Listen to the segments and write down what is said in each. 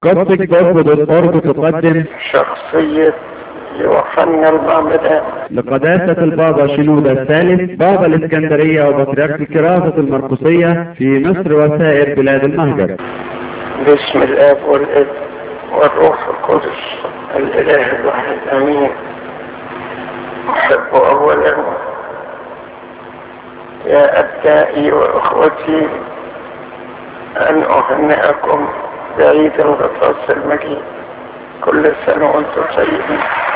قصة جذب الأرض تقدم شخصية يوحنا المعمدان لقداسة البابا شنودة الثالث بابا الإسكندرية وبطريرك كراسة المرقسية في مصر وسائر بلاد المهجر باسم الآب والابن والروح القدس الإله الواحد أمين أحب أولا يا أبنائي وأخوتي أن أهنئكم بعيد الغطاس المجيد كل سنة وأنتم طيبين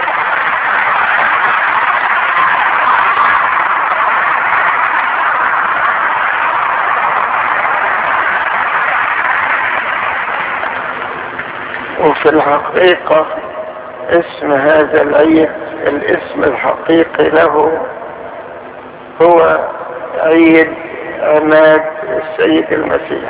وفي الحقيقة اسم هذا العيد الاسم الحقيقي له هو عيد عماد السيد المسيح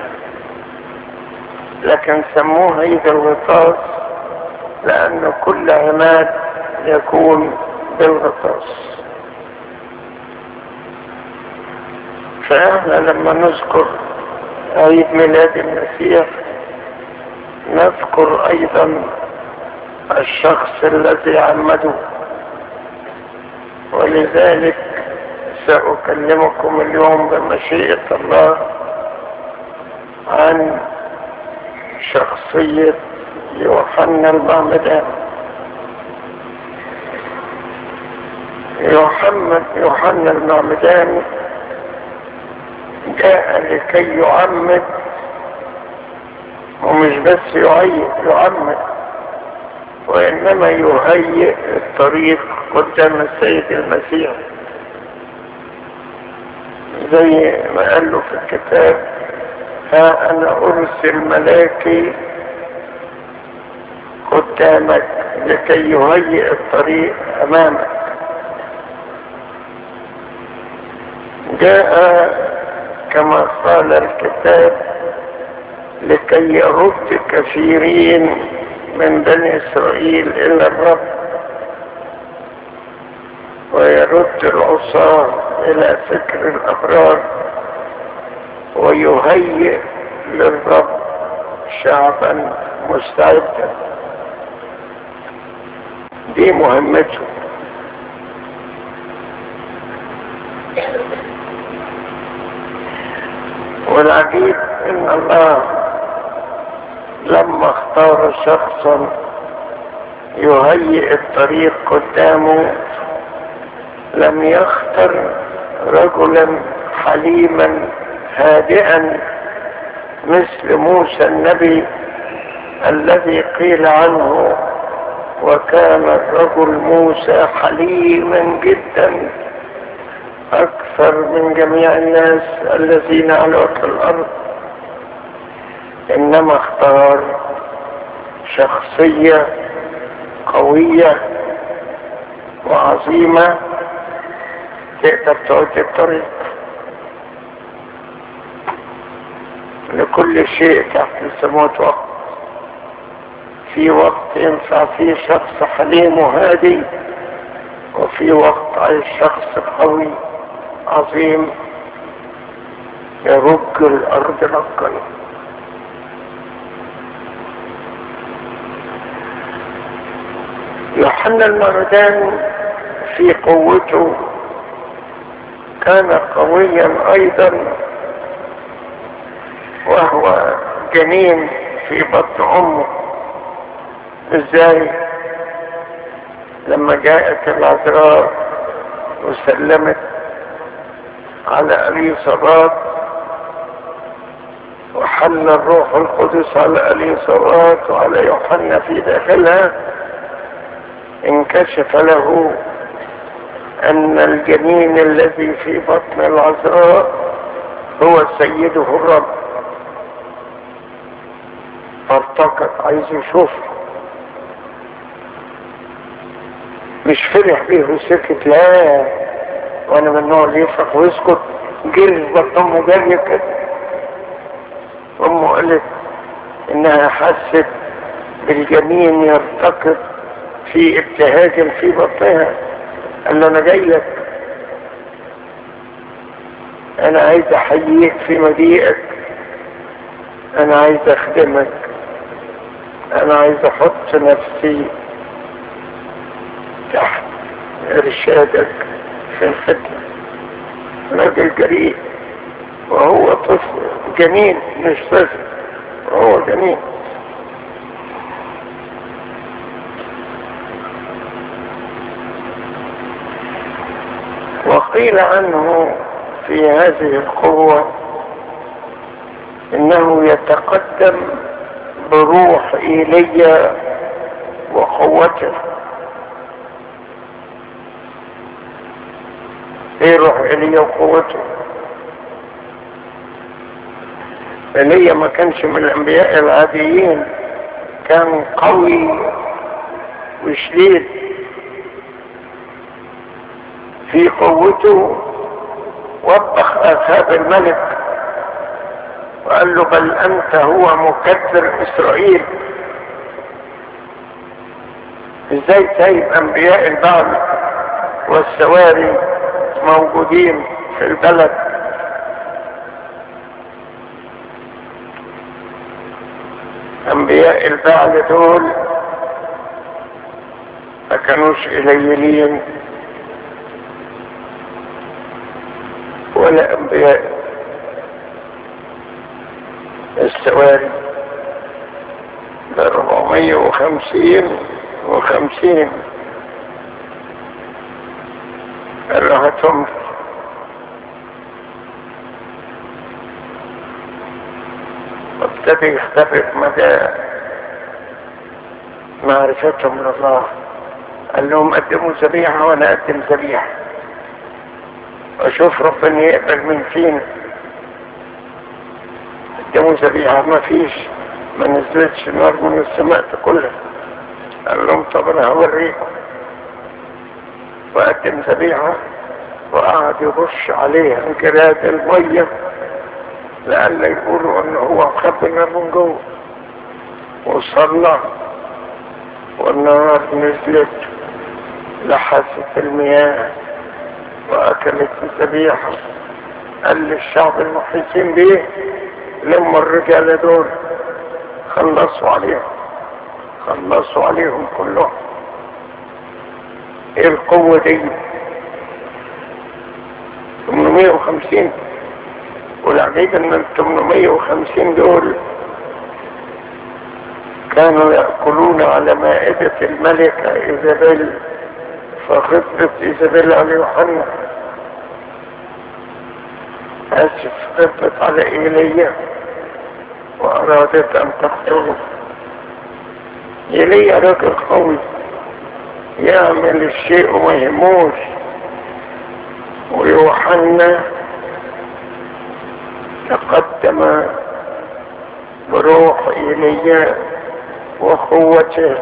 لكن سموه عيد الغطاس لأن كل عماد يكون بالغطاس فاحنا لما نذكر عيد ميلاد المسيح نذكر ايضا الشخص الذي عمده ولذلك سأكلمكم اليوم بمشيئة الله عن شخصية يوحنا المعمدان يوحنا يوحنا المعمدان جاء لكي يعمد ومش بس يعيد يعمد وإنما يهيئ الطريق قدام السيد المسيح زي ما قال له في الكتاب ها أنا أرسل ملاكي قدامك لكي يهيئ الطريق أمامك جاء كما قال الكتاب لكي يرد كثيرين من بني إسرائيل إلى الرب ويرد العصاة إلى فكر الأبرار ويهيئ للرب شعبا مستعدا دي مهمته والعجيب ان الله لما اختار شخصا يهيئ الطريق قدامه لم يختر رجلا حليما هادئا مثل موسى النبي الذي قيل عنه وكان الرجل موسى حليما جدا اكثر من جميع الناس الذين على وجه الارض انما اختار شخصية قوية وعظيمة تقدر تعد الطريق لكل شيء تحت السماوات وقت في وقت ينفع فيه شخص حليم وهادي وفي وقت عايز شخص قوي عظيم يرج الارض رجا يوحنا المردان في قوته كان قويا ايضا وهو جنين في بطن امه ازاي لما جاءت العذراء وسلمت على اليصابات وحل الروح القدس على اليصابات وعلى يوحنا في داخلها انكشف له ان الجنين الذي في بطن العذراء هو سيده الرب فارتقط عايز يشوفه مش فرح بيه وسكت لا وانا من النوع اللي يفرح ويسكت جري بطن امه جري كده امه قالت انها حست بالجنين يرتقط في ابتهاج في بطنها قال له انا جاي لك انا عايز احييك في مجيئك انا عايز اخدمك انا عايز احط نفسي تحت ارشادك في الخدمة راجل جريء وهو طفل جنين مش طفل وهو جنين وقيل عنه في هذه القوة انه يتقدم بروح ايليا وقوته ايه روح ايليا وقوته ايليا ما كانش من الانبياء العاديين كان قوي وشديد في قوته وبخ اخاب الملك وقال له بل انت هو مكدر اسرائيل ازاي سايب انبياء البعل والسواري موجودين في البلد انبياء البعل دول ما كانوش قليلين ولا انبياء السواري بأربعمية وخمسين وخمسين رهتهم وابتدى يختبر مدى معرفتهم لله قال لهم قدموا ذبيحة وانا اقدم ذبيحة واشوف ربنا يقبل من فينا قدموا ذبيحة ما فيش ما نزلتش نار من السماء كلها قال لهم طب انا هوريكم وقدم ذبيحة وقعد يرش عليها انجراد المية لألا يقولوا ان هو مخبنا من جوه وصلى والنار نزلت لحست المياه واكلت الذبيحة قال للشعب المحيطين بيه لما الرجال دول خلصوا عليهم خلصوا عليهم كلهم ايه القوة دي 850 والعجيب ان ال 850 دول كانوا يأكلون على مائدة الملكة إيزابيل فغضبت إيزابيل على يوحنا آسف غضبت على إيليا وأرادت أن تقتله إيليا راجل قوي يعمل الشيء وما يهموش ويوحنا تقدم بروح إيليا وقوته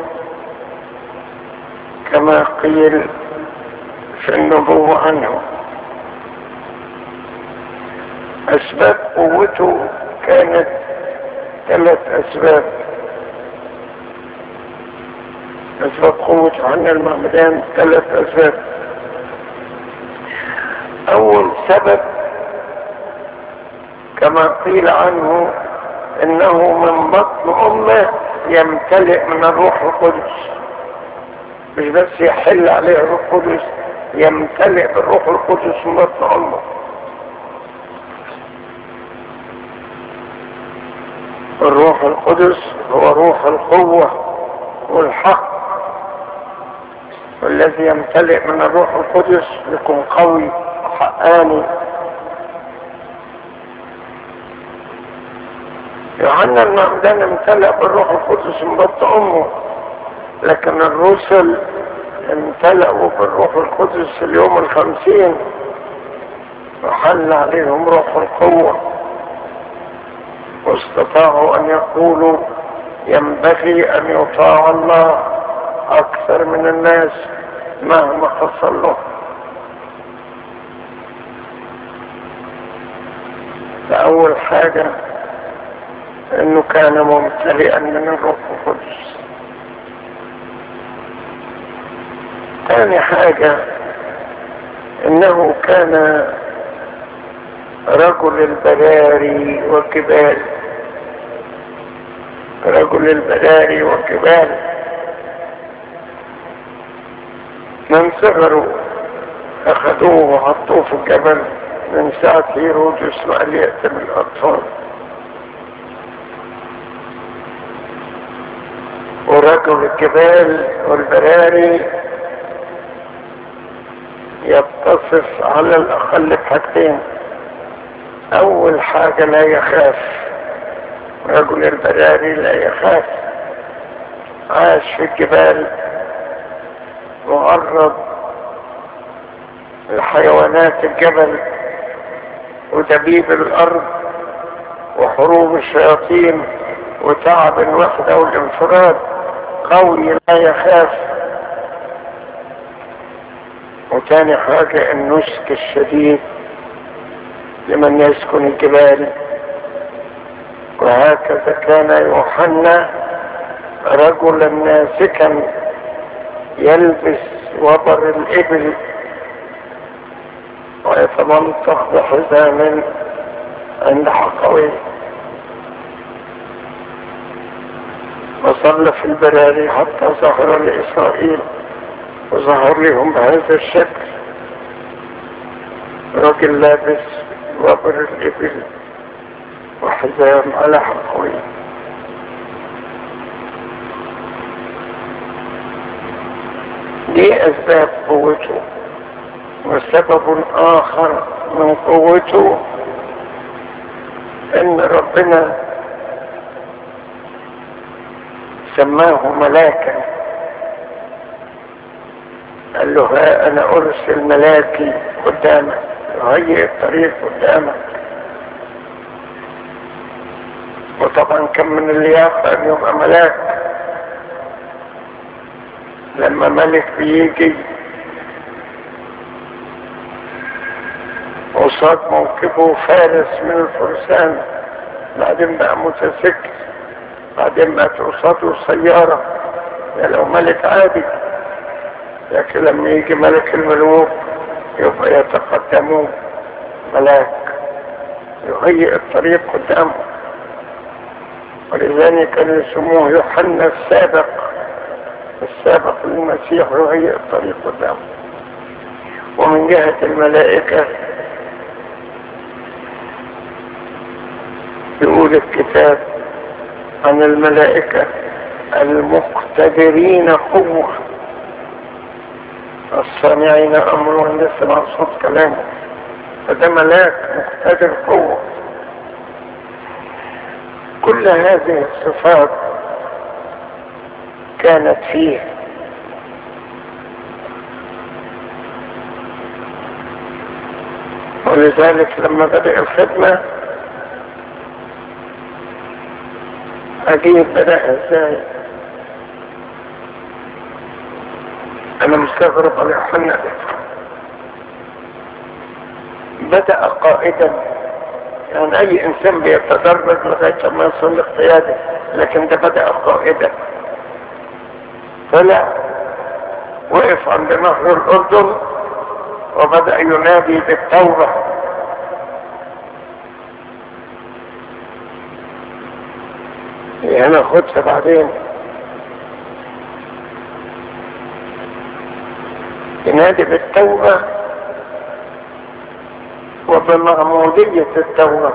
كما قيل في النبوة عنه أسباب قوته كانت ثلاث أسباب أسباب قوة عنا المعمدان ثلاث أسباب أول سبب كما قيل عنه إنه من بطن أمه يمتلئ من الروح القدس مش بس يحل عليه الروح القدس يمتلئ بالروح القدس من بطن أمه الروح القدس هو روح القوة والحق والذي يمتلئ من الروح القدس يكون قوي حقاني يوحنا المعمدان امتلأ بالروح القدس من بطن امه لكن الرسل امتلأوا بالروح القدس في اليوم الخمسين وحل عليهم روح القوة واستطاعوا ان يقولوا ينبغي ان يطاع الله اكثر من الناس مهما حصل له فاول حاجة انه كان ممتلئا من الروح القدس ثاني حاجة انه كان رجل البراري والجبال ورجل البداري والجبال من صغروا اخذوه وحطوه في الجبل من ساعة هيرودس وقال يقتل الاطفال ورجل الجبال والبراري يتصف على الاقل بحاجتين اول حاجة لا يخاف رجل البراري لا يخاف عاش في الجبال معرض لحيوانات الجبل ودبيب الارض وحروب الشياطين وتعب الوحدة والانفراد قوي لا يخاف وتاني حاجة النسك الشديد لمن يسكن الجبال وهكذا كان يوحنا رجلا ناسكا يلبس وبر الإبل ويتمنطق بحزام عند حقويه وصلى في البراري حتى ظهر لإسرائيل وظهر لهم بهذا الشكل راجل لابس وبر الإبل وحزام على حقويه دي أسباب قوته وسبب آخر من قوته إن ربنا سماه ملاكا قال له ها أنا أرسل ملاكي قدامك هيئ الطريق قدامك وطبعا كان من اللياقة أن يبقى ملاك لما ملك بيجي وصاد موكبه فارس من الفرسان بعدين بقى متسكر بعدين بقى قصاده سيارة ده لو ملك عادي لكن لما يجي ملك الملوك يبقى يتقدمون ملاك يهيئ الطريق قدامه ولذلك كانوا يسموه يوحنا السابق السابق للمسيح يهيئ الطريق قدامه ومن جهة الملائكة يقول الكتاب عن الملائكة المقتدرين قوة الصانعين أمر لسه صوت كلامه فده ملاك مقتدر قوة كل هذه الصفات كانت فيه ولذلك لما بدأ الخدمة أجيب بدأ ازاي أنا مستغرب على يوحنا بدأ قائدا يعني أي إنسان بيتدرج لغاية ما يصل للقيادة لكن ده بدأ قائدا طلع وقف عند نهر الأردن وبدأ ينادي بالتوبة انا خدها بعدين ينادي بالتوبة وبمعمودية التوبة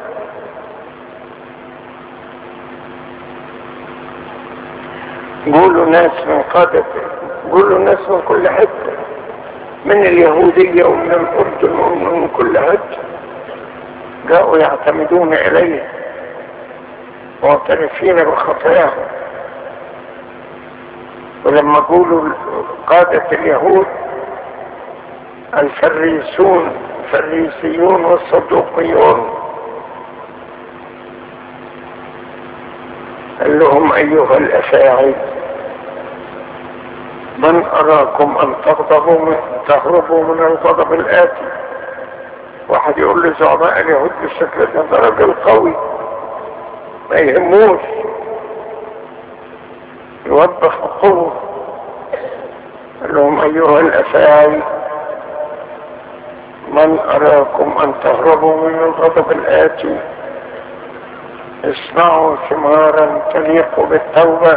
قولوا ناس من قادة قولوا ناس من كل حتة من اليهودية ومن الأردن ومن كل حتة جاءوا يعتمدون إليه معترفين بخطاياهم ولما قولوا قادة اليهود الفريسون الفريسيون والصدوقيون قال لهم أيها الأفاعي من أراكم أن تغضبوا من تهربوا من الغضب الآتي واحد يقول لي زعماء اليهود بالشكل ده ده راجل قوي ما يهموش يوضح القوة قال لهم أيها الأفاعي من أراكم أن تهربوا من الغضب الآتي اصنعوا ثمارا تليق بالتوبة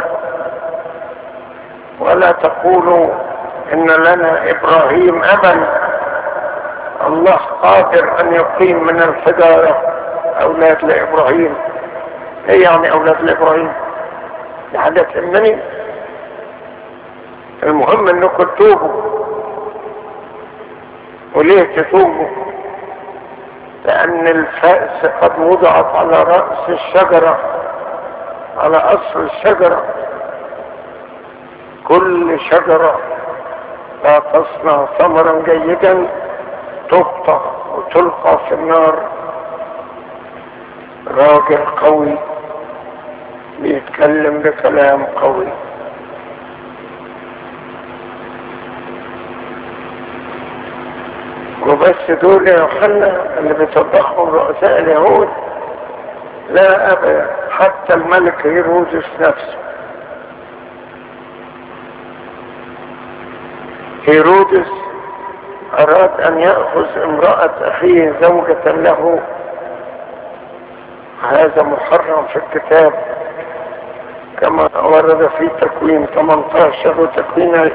ولا تقولوا ان لنا ابراهيم ابا الله قادر ان يقيم من الحجارة اولاد لابراهيم ايه يعني اولاد لابراهيم دي حاجة تهمني المهم انكم تتوبوا وليه تتوبوا لان الفأس قد وضعت على رأس الشجرة على اصل الشجرة كل شجرة لا تصنع ثمرا جيدا تقطع وتلقى في النار راجل قوي بيتكلم بكلام قوي وبس دول يا يوحنا اللي بيطبخهم رؤساء اليهود لا ابدا حتى الملك هيرودس نفسه هيرودس اراد ان يأخذ امرأة اخيه زوجة له هذا محرم في الكتاب كما ورد في تكوين 18 وتكوين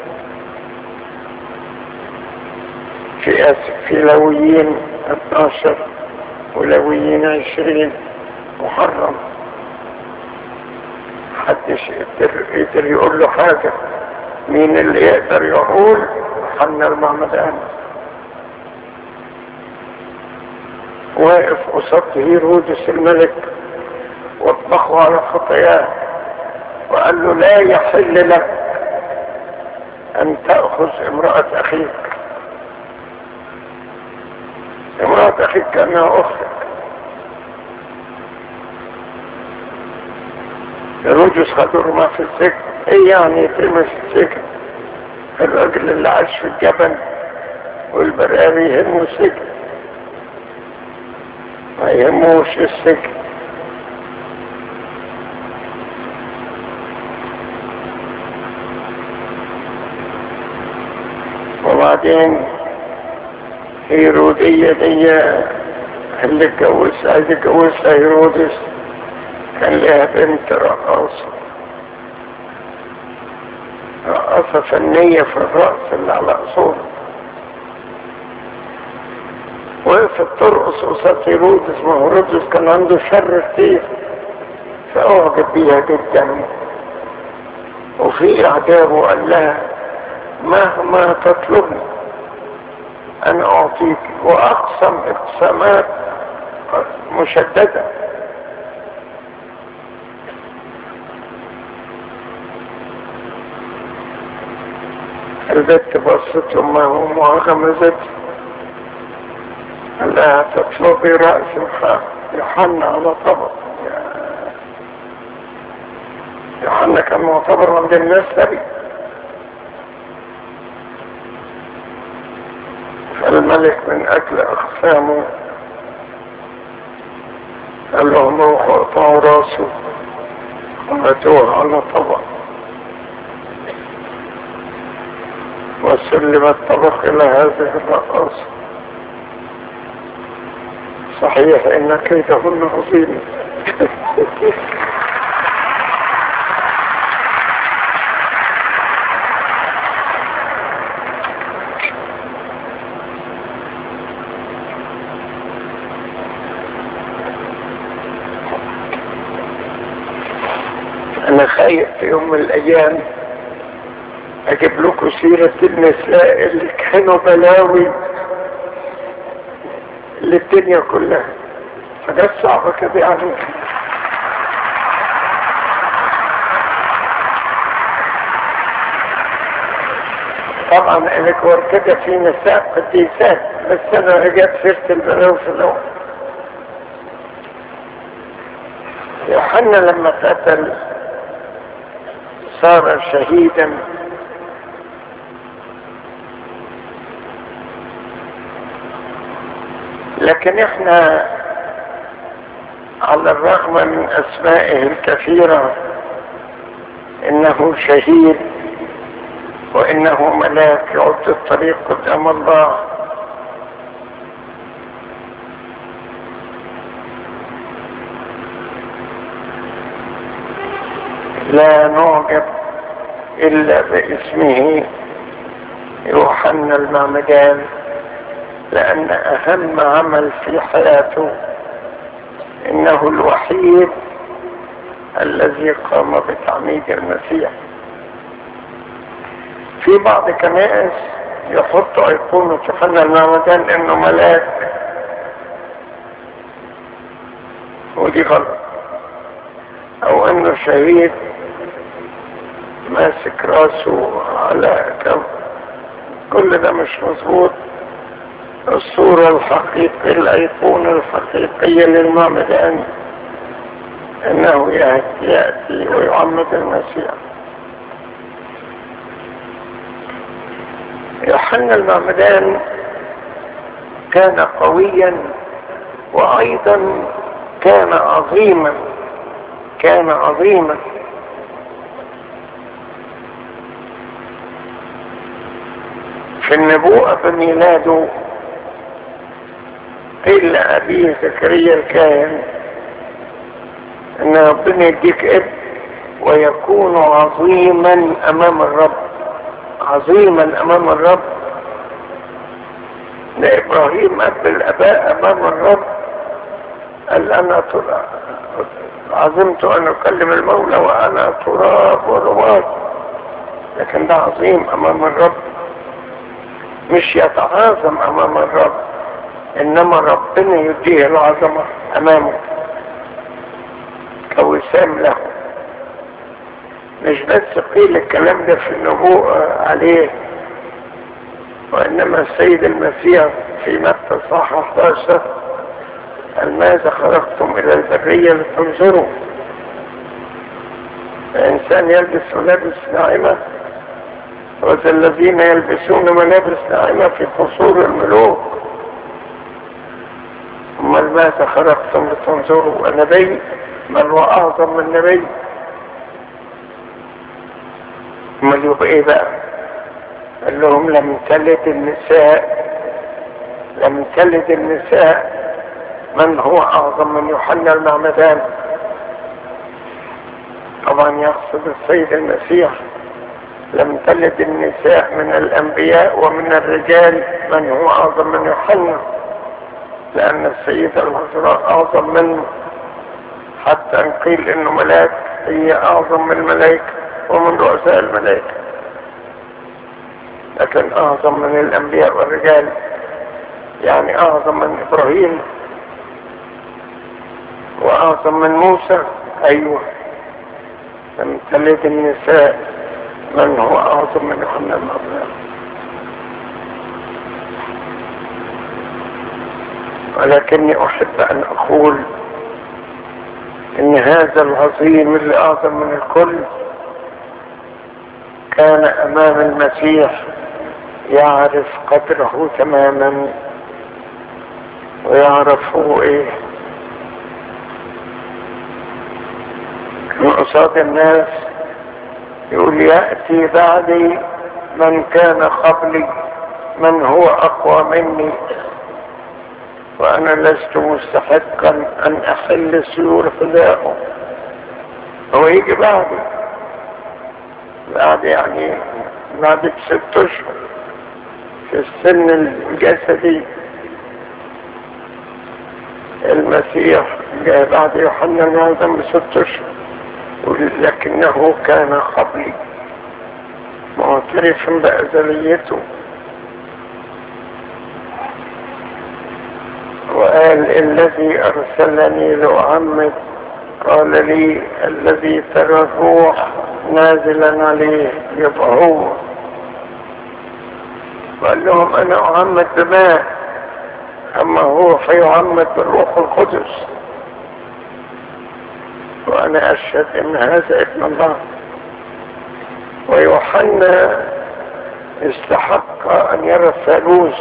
في اسف في لويين 12 ولويين 20 محرم محدش يقدر, يقدر يقول له حاجة مين اللي يقدر يقول حنا المعمدان واقف قصاد هيرودس الملك واطبخه على خطاياه وقال له لا يحل لك ان تأخذ امرأة اخيك امرأة اخيك كانها اختك هيرودس خدوا ما في السجن ايه يعني يترمي في السجن الراجل اللي عاش في الجبل والبراري يهمه السجن ما يهموش السجن وبعدين هيرودية دي اللي اتجوزها عايز يتجوزها هيرودس كان لها بنت رقاصة رقاصة فنية في الرأس اللي على أصول وقفت ترقص قصاد هيرودس ما هيرودس كان عنده شر كتير فأعجب بيها جدا وفي إعجابه قال لها مهما تطلبني أنا أعطيك وأقسم اقسامات مشددة البت بصت لما أمها غمزت قال لها تطلبي رأس يوحنا على طبق يوحنا كان معتبر عند الناس نبي فالملك من اجل اقسامه قال لهم روحوا اقطعوا راسه وهاتوه على طبق وسلم الطبق الى هذه الرقاصة صحيح ان كيدهن عظيم انا خايف في يوم من الايام اجيب لكم سيرة النساء اللي كانوا بلاوي للدنيا كلها حاجات صعبة كده يعني طبعا الكور كده في نساء قديسات بس انا رجعت سيرة البلاوي في الاول يوحنا لما قتل صار شهيدا لكن احنا على الرغم من اسمائه الكثيرة انه شهيد وانه ملاك يعد الطريق قدام الله لا نعجب إلا باسمه يوحنا المعمدان لأن أهم عمل في حياته إنه الوحيد الذي قام بتعميد المسيح في بعض كنائس يحطوا أيقونة يوحنا المعمدان إنه ملاك ودي غلط أو إنه شهيد ماسك راسه على كم كل ده مش مظبوط الصورة الحقيقية الأيقونة الحقيقية للمعمدان انه يأتي ويعمد المسيح يوحنا المعمدان كان قويا وايضا كان عظيما كان عظيما في النبوءة بميلاده قيل لأبيه زكريا الكاهن ان ربنا يديك ابن ويكون عظيما امام الرب عظيما امام الرب لابراهيم اب الاباء امام الرب قال انا تراب عظمت ان اكلم المولى وانا تراب ورماد لكن ده عظيم امام الرب مش يتعاظم امام الرب انما ربنا يديه العظمه امامه كوسام له مش بس قيل الكلام ده في النبوء عليه وإنما السيد المسيح في متى صح 11 قال ماذا خرجتم إلى البرية لتنظروا الإنسان يلبس ملابس ناعمة وذا الذين يلبسون ملابس ناعمة في قصور الملوك أمال ماذا خرجتم لتنظروا النبي من هو أعظم من نبي امال يبقى ايه بقى قال لهم لم تلد النساء لم تلد النساء من هو اعظم من يوحنا المعمدان طبعا يقصد السيد المسيح لم تلد النساء من الانبياء ومن الرجال من هو اعظم من يوحنا لان السيدة العذراء اعظم منه حتى ان قيل انه ملاك هي اعظم من الملائكة ومن رؤساء الملائكة لكن اعظم من الانبياء والرجال يعني اعظم من ابراهيم واعظم من موسى ايوه لم تلد النساء من هو اعظم من يوحنا المعمدان ولكني احب ان اقول ان هذا العظيم اللي اعظم من الكل كان امام المسيح يعرف قدره تماما ويعرف هو ايه من قصاد الناس يقول يأتي بعدي من كان قبلي من هو اقوى مني وانا لست مستحقا ان احل سيور فدائه هو يجي بعدي بعد يعني بعد بست اشهر في السن الجسدي المسيح جاء بعد يوحنا المعظم بست اشهر لكنه كان قبلي معترفا بأزليته وقال الذي أرسلني لأعمد قال لي الذي ترى الروح نازلا عليه يبقى هو قال لهم أنا أعمد بماء أما هو فيعمد بالروح القدس وأنا أشهد أن هذا ابن الله ويوحنا استحق أن يرى الثالوث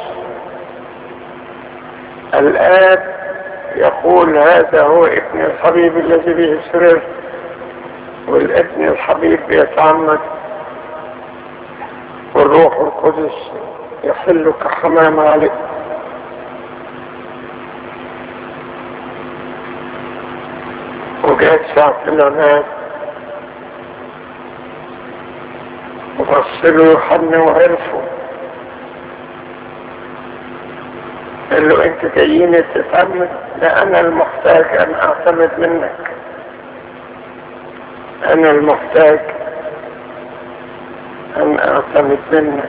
الآب يقول هذا هو ابن الحبيب الذي به سرر والابن الحبيب يتعمد والروح القدس يحل كحمام عليه وجاءت ساعة العناد وصلوا يوحنا وعرفوا قال له انت جايين تتعمد لا انا المحتاج ان اعتمد منك انا المحتاج ان اعتمد منك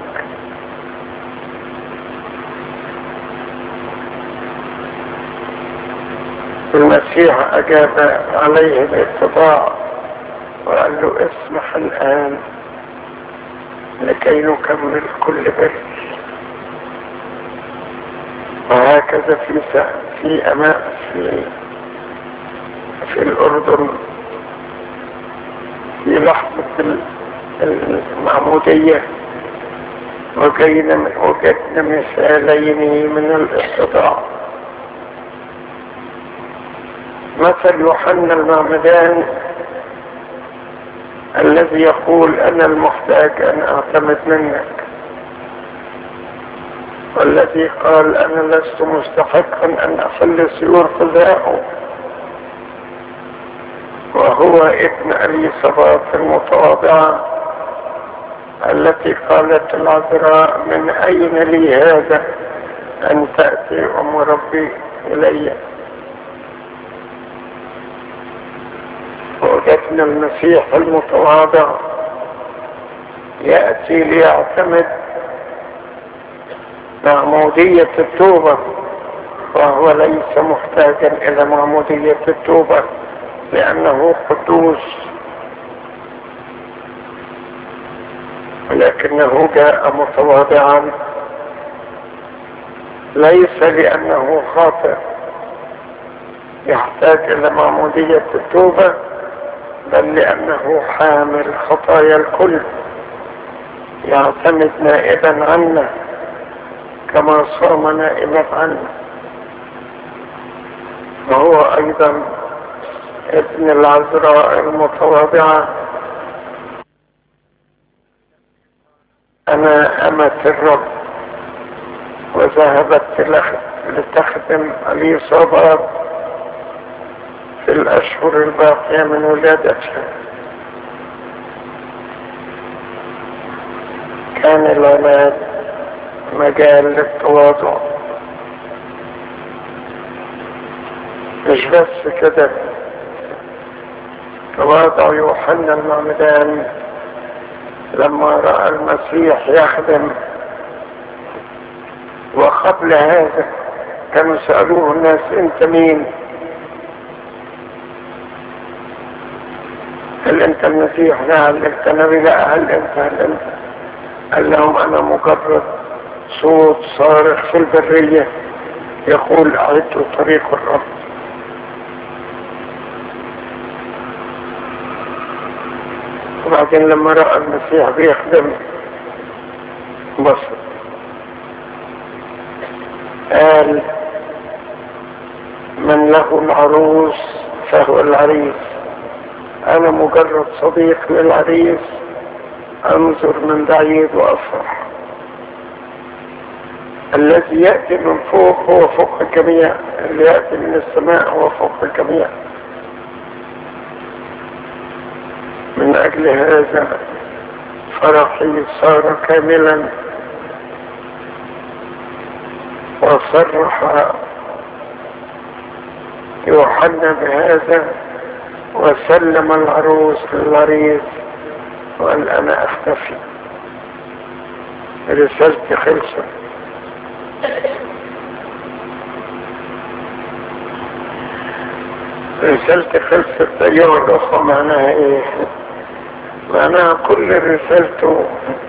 المسيح اجاب عليه الاتباع وقال له اسمح الان لكي نكمل كل بر وهكذا في في أمام في في الأردن في لحظة المعمودية وجينا وجدنا مثالين من الاستطاع مثل يوحنا المعمدان الذي يقول أنا المحتاج أن أعتمد منك والذي قال أنا لست مستحقا أن أحل سيور قضاءه وهو ابن أليصابات المتواضعة التي قالت العذراء من أين لي هذا أن تأتي أم ربي إلي وجدنا المسيح المتواضع يأتي ليعتمد معمودية التوبة وهو ليس محتاجا إلى معمودية التوبة لأنه قدوس ولكنه جاء متواضعا ليس لأنه خاطئ يحتاج إلى معمودية التوبة بل لأنه حامل خطايا الكل يعتمد نائبا عنا كما صام نائبا عنا وهو أيضا ابن العذراء المتواضعة أنا أمة الرب وذهبت لتخدم علي صبر في الأشهر الباقية من ولادتها كان العماد مجال للتواضع مش بس كده تواضع يوحنا المعمدان لما رأى المسيح يخدم وقبل هذا كانوا سألوه الناس انت مين هل انت المسيح لا هل انت نبي لا هل انت هل انت قال لهم انا مجرد صوت صارخ في البرية يقول اعدوا طريق الرب وبعدين لما رأى المسيح بيخدم بصر قال من له العروس فهو العريس انا مجرد صديق للعريس انظر من بعيد وافرح الذي يأتي من فوق هو فوق الجميع اللي يأتي من السماء هو فوق الجميع من أجل هذا فرحي صار كاملا وصرح يوحنا بهذا وسلم العروس للعريس وقال أنا أختفي رسالتي خلصت رسالتي خلصت أيها الأخوة معناها إيه؟ معناها كل رسالته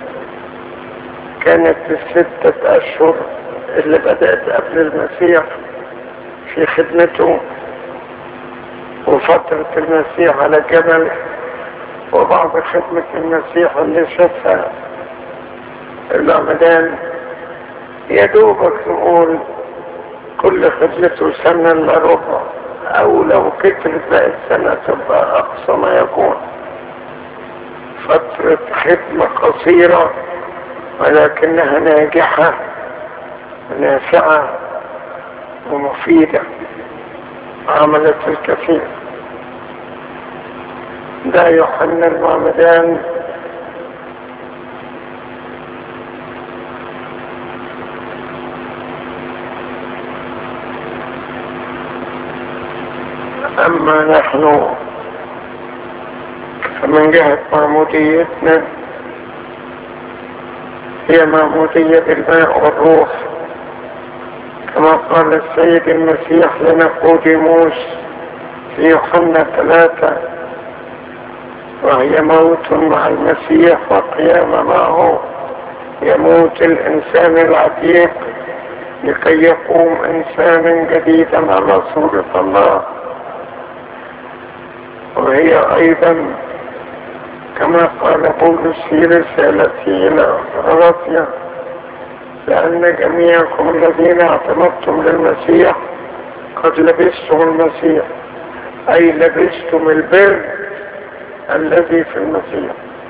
كانت الستة أشهر اللي بدأت قبل المسيح في خدمته وفترة المسيح على الجبل وبعض خدمة المسيح اللي شافها العمدان يا دوبك نقول كل خدمته سنة الا ربع او لو كترت بقت سنة تبقى اقصى ما يكون فترة خدمة قصيرة ولكنها ناجحة نافعة ومفيدة عملت الكثير ده يوحنا المعمدان أما نحن فمن جهة معموديتنا هي معمودية بالماء والروح كما قال السيد المسيح لنقوديموس في يوحنا ثلاثة وهي موت مع المسيح وقيامة معه يموت الإنسان العتيق لكي يقوم إنسانا جديدا على صورة الله وهي أيضا كما قال بولس في رسالته إلى غلاطيا لأن جميعكم الذين اعتمدتم للمسيح قد لبستم المسيح أي لبستم البر الذي في المسيح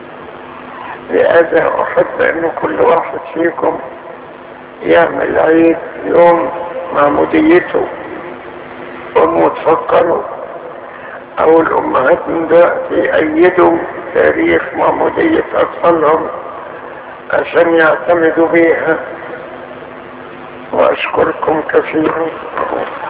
لهذا أحب أن كل واحد فيكم يعمل عيد يوم معموديته أم تفكروا أو الأمهات من دلوقتي يأيدوا تاريخ معمودية أطفالهم عشان يعتمدوا بيها وأشكركم كثيرا